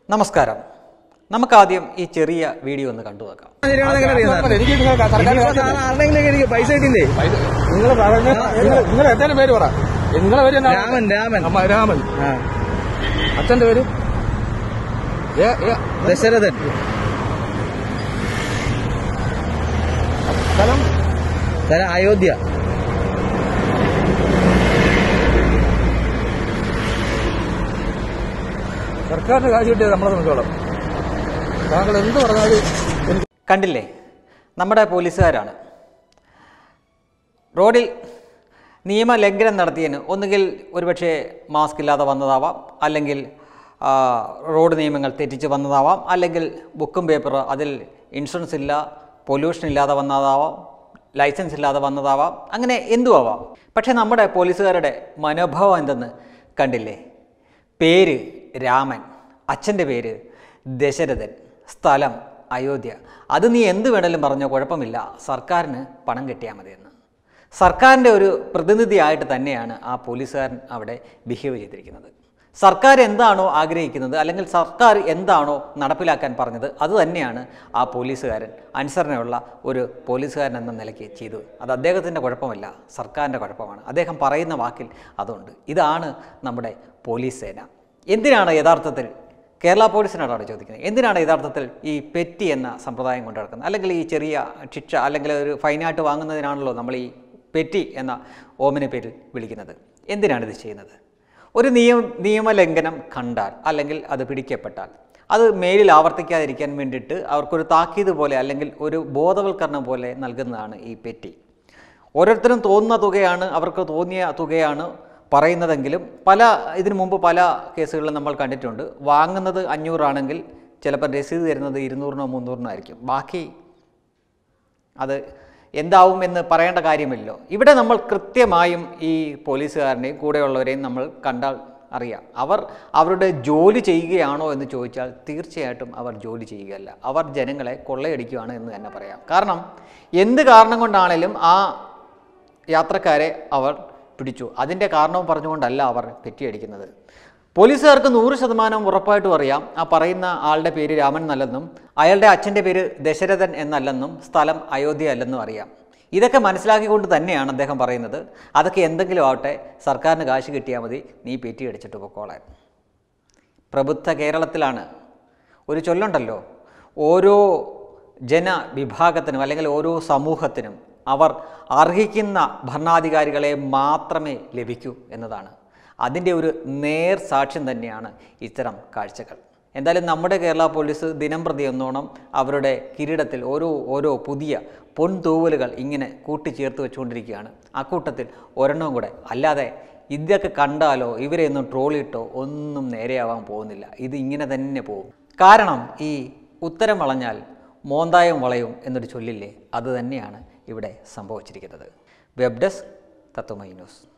നമസ്കാരം നമുക്കാദ്യം ഈ ചെറിയ വീഡിയോ ഒന്ന് കണ്ടു നോക്കാം എനിക്ക് നിങ്ങൾ സർക്കാർ ആരുടെങ്കിലും എനിക്ക് പൈസ കിട്ടില്ലേ നിങ്ങൾ പറഞ്ഞ നിങ്ങൾ എന്റെ പേര് പറ നിങ്ങളെ പേര് എന്നാ? രാമൻ രാമൻ അമ്മ രാമൻ ആ അച്ഛന്റെ പേര് ഏ, ഏ, ദശരഥൻ സ്ഥലം സ്ഥലം അയോധ്യ സർക്കാരിന് കാശ് കിട്ടിയത് നമ്മളെ സംബന്ധിച്ചോളം താങ്കൾ എന്ത് പറഞ്ഞാലും എനിക്ക് കണ്ടില്ലേ നമ്മുടെ പോലീസുകാരാണ് റോഡിൽ നിയമലംഘനം നടത്തിയതിന് ഒന്നുകിൽ ഒരുപക്ഷെ മാസ്ക് ഇല്ലാതെ വന്നതാവാം അല്ലെങ്കിൽ ആ, റോഡ് നിയമങ്ങൾ തെറ്റിച്ച് വന്നതാവാം അല്ലെങ്കിൽ ബുക്കും പേപ്പർ അതിൽ ഇൻഷുറൻസ് ഇല്ല പൊല്യൂഷൻ ഇല്ലാതെ വന്നതാവാം ലൈസൻസ് ഇല്ലാതെ വന്നതാവാം അങ്ങനെ എന്തും ആവാം പക്ഷേ നമ്മുടെ പോലീസുകാരുടെ മനോഭാവം എന്തെന്ന് കണ്ടില്ലേ പേര് രാമൻ അച്ഛൻ്റെ പേര് ദശരഥൻ സ്ഥലം അയോധ്യ അത് നീ എന്ത് വേണേലും പറഞ്ഞോ കുഴപ്പമില്ല സർക്കാരിന് പണം കിട്ടിയാൽ മതിയെന്ന് സർക്കാരിൻ്റെ ഒരു പ്രതിനിധിയായിട്ട് തന്നെയാണ് ആ പോലീസുകാരൻ അവിടെ ബിഹേവ് ചെയ്തിരിക്കുന്നത് സർക്കാർ എന്താണോ ആഗ്രഹിക്കുന്നത് അല്ലെങ്കിൽ സർക്കാർ എന്താണോ നടപ്പിലാക്കാൻ പറഞ്ഞത് അത് തന്നെയാണ് ആ പോലീസുകാരൻ അനുസരണയുള്ള ഒരു പോലീസുകാരൻ എന്ന നിലയ്ക്ക് ചെയ്തത് അത് അദ്ദേഹത്തിൻ്റെ കുഴപ്പമല്ല സർക്കാരിൻ്റെ കുഴപ്പമാണ് അദ്ദേഹം പറയുന്ന വാക്കിൽ അതുണ്ട് ഇതാണ് നമ്മുടെ പോലീസ് സേന എന്തിനാണ് യഥാർത്ഥത്തിൽ കേരള പോലീസിനോടാണ് ചോദിക്കുന്നത് എന്തിനാണ് യഥാർത്ഥത്തിൽ ഈ പെറ്റി എന്ന സമ്പ്രദായം കൊണ്ട് നടക്കുന്നത് അല്ലെങ്കിൽ ഈ ചെറിയ ശിക്ഷ അല്ലെങ്കിൽ ഒരു ഫൈനായിട്ട് വാങ്ങുന്നതിനാണല്ലോ നമ്മൾ ഈ പെറ്റി എന്ന ഓമന പേരിൽ വിളിക്കുന്നത് എന്തിനാണ് ഇത് ചെയ്യുന്നത് ഒരു നിയമ നിയമലംഘനം കണ്ടാൽ അല്ലെങ്കിൽ അത് പിടിക്കപ്പെട്ടാൽ അത് മേലിൽ ആവർത്തിക്കാതിരിക്കാൻ വേണ്ടിയിട്ട് അവർക്കൊരു താക്കീത് പോലെ അല്ലെങ്കിൽ ഒരു ബോധവൽക്കരണം പോലെ നൽകുന്നതാണ് ഈ പെറ്റി ഓരോരുത്തരും തോന്നുന്ന തുകയാണ് അവർക്ക് തോന്നിയ തുകയാണ് പറയുന്നതെങ്കിലും പല ഇതിനു മുമ്പ് പല കേസുകളിലും നമ്മൾ കണ്ടിട്ടുണ്ട് വാങ്ങുന്നത് അഞ്ഞൂറാണെങ്കിൽ ചിലപ്പോൾ രസീത് തരുന്നത് ഇരുന്നൂറിനോ മുന്നൂറിനോ ആയിരിക്കും ബാക്കി അത് എന്താവും എന്ന് പറയേണ്ട കാര്യമില്ലല്ലോ ഇവിടെ നമ്മൾ കൃത്യമായും ഈ പോലീസുകാരനെയും കൂടെയുള്ളവരെയും നമ്മൾ കണ്ടാൽ അറിയാം അവർ അവരുടെ ജോലി ചെയ്യുകയാണോ എന്ന് ചോദിച്ചാൽ തീർച്ചയായിട്ടും അവർ ജോലി ചെയ്യുകയല്ല അവർ ജനങ്ങളെ കൊള്ളയടിക്കുകയാണ് എന്ന് തന്നെ പറയാം കാരണം എന്ത് കാരണം കൊണ്ടാണേലും ആ യാത്രക്കാരെ അവർ പിടിച്ചു അതിൻ്റെ കാരണവും പറഞ്ഞുകൊണ്ടല്ല അവർ പെറ്റിയടിക്കുന്നത് പോലീസുകാർക്ക് നൂറ് ശതമാനം ഉറപ്പായിട്ടും അറിയാം ആ പറയുന്ന ആളുടെ പേര് രാമൻ എന്നല്ലെന്നും അയാളുടെ അച്ഛൻ്റെ പേര് ദശരഥൻ എന്നല്ലെന്നും സ്ഥലം അയോധ്യ അല്ലെന്നും അറിയാം ഇതൊക്കെ മനസ്സിലാക്കിക്കൊണ്ട് തന്നെയാണ് അദ്ദേഹം പറയുന്നത് അതൊക്കെ എന്തെങ്കിലും ആവട്ടെ സർക്കാരിന് കാശ് കിട്ടിയാൽ മതി നീ പെറ്റി അടിച്ചിട്ട് പൊക്കോളാൻ പ്രബുദ്ധ കേരളത്തിലാണ് ഒരു ചൊല്ലുണ്ടല്ലോ ഓരോ ജനവിഭാഗത്തിനും അല്ലെങ്കിൽ ഓരോ സമൂഹത്തിനും അവർ അർഹിക്കുന്ന ഭരണാധികാരികളെ മാത്രമേ ലഭിക്കൂ എന്നതാണ് അതിൻ്റെ ഒരു നേർ സാക്ഷ്യം തന്നെയാണ് ഇത്തരം കാഴ്ചകൾ എന്തായാലും നമ്മുടെ കേരള പോലീസ് ദിനം പ്രതി ഒന്നോണം അവരുടെ കിരീടത്തിൽ ഓരോ ഓരോ പുതിയ പൊൻതൂവലുകൾ ഇങ്ങനെ കൂട്ടിച്ചേർത്ത് വെച്ചുകൊണ്ടിരിക്കുകയാണ് അക്കൂട്ടത്തിൽ ഒരെണ്ണവും കൂടെ അല്ലാതെ ഇതൊക്കെ കണ്ടാലോ ഇവരെ ഒന്നും ട്രോളിയിട്ടോ ഒന്നും നേരെയാവാൻ പോകുന്നില്ല ഇത് ഇങ്ങനെ തന്നെ പോകും കാരണം ഈ ഉത്തരം വളഞ്ഞാൽ മോന്തായം വളയും എന്നൊരു ചൊല്ലില്ലേ അത് തന്നെയാണ് ഇവിടെ സംഭവിച്ചിരിക്കുന്നത് വെബ് ഡെസ്ക് തത്വമൈ ന്യൂസ്